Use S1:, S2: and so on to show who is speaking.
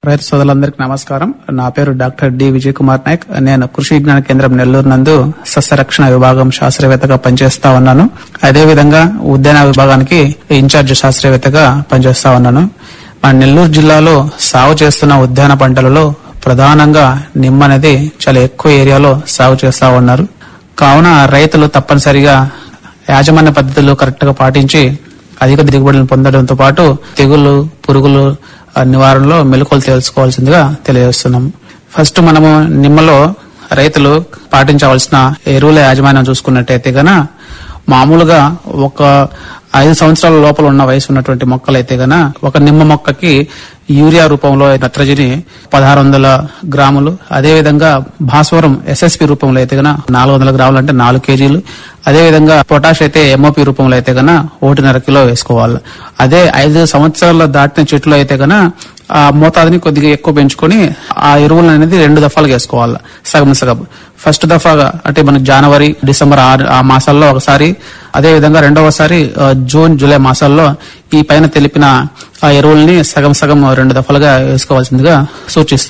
S1: రైతు సోదరులందరికీ నమస్కారం నా పేరు డాక్టర్ డి విజయ్ కుమార్ నాయక్ నేను కృషి విజ్ఞాన కేంద్రం నెల్లూరు నందు సస్యరక్షణ విభాగం శాస్త్రవేత్తగా పనిచేస్తా ఉన్నాను అదే విధంగా ఉద్యాన విభాగానికి ఇన్ఛార్జ్ శాస్త్రవేత్తగా పనిచేస్తా ఉన్నాను మన నెల్లూరు జిల్లాలో సాగు చేస్తున్న ఉద్యాన పంటలలో ప్రధానంగా నిమ్మ అనేది చాలా ఎక్కువ ఏరియాలో సాగు చేస్తా ఉన్నారు కావున రైతులు తప్పనిసరిగా యాజమాన్య పద్ధతులు కరెక్ట్ గా పాటించి అధిక దిగుబడులను పొందడంతో పాటు తెగుళ్లు పురుగులు ఆ, నివారణలో మెలకువలు తెలుసుకోవాల్సిందిగా తెలియజేస్తున్నాం ఫస్ట్ మనము నిమ్మలో రైతులు పాటించవలసిన ఎరువుల యాజమాన్యం చూసుకున్నట్టయితే గన మామూలుగా ఒక ఐదు సంవత్సరాల లోపల ఉన్న వయసు ఉన్నటువంటి మొక్కలైతే గన ఒక నిమ్మ మొక్కకి యూరియా రూపంలో నత్రజని పదహారు వందల గ్రాములు అదే విధంగా భాస్వరం ఎస్ఎస్పి రూపంలో అయితే గన నాలుగు వందల గ్రాములు అంటే నాలుగు కేజీలు అదే విధంగా పొటాష్ అయితే ఎంఓపి రూపంలో అయితే గన ఒకటిన్నర కిలో వేసుకోవాలి అదే ఐదు సంవత్సరాల దాటిన చెట్లు అయితే గన ఆ మోతాదుని కొద్దిగా ఎక్కువ పెంచుకొని ఆ ఎరువులు అనేది రెండు దఫాలుగా వేసుకోవాలి సగం సగం ఫస్ట్ దఫాగా అంటే మనకి జనవరి డిసెంబర్ ఆ- ఆ మాసాల్లో ఒకసారి అదే విధంగా రెండవసారి ఆ, జూన్ జూలై మాసాల్లో ఈ పైన తెలిపిన ఆ ఎరువుల్ని సగం సగం రెండు దఫాలుగా వేసుకోవాల్సిందిగా సూచిస్తాం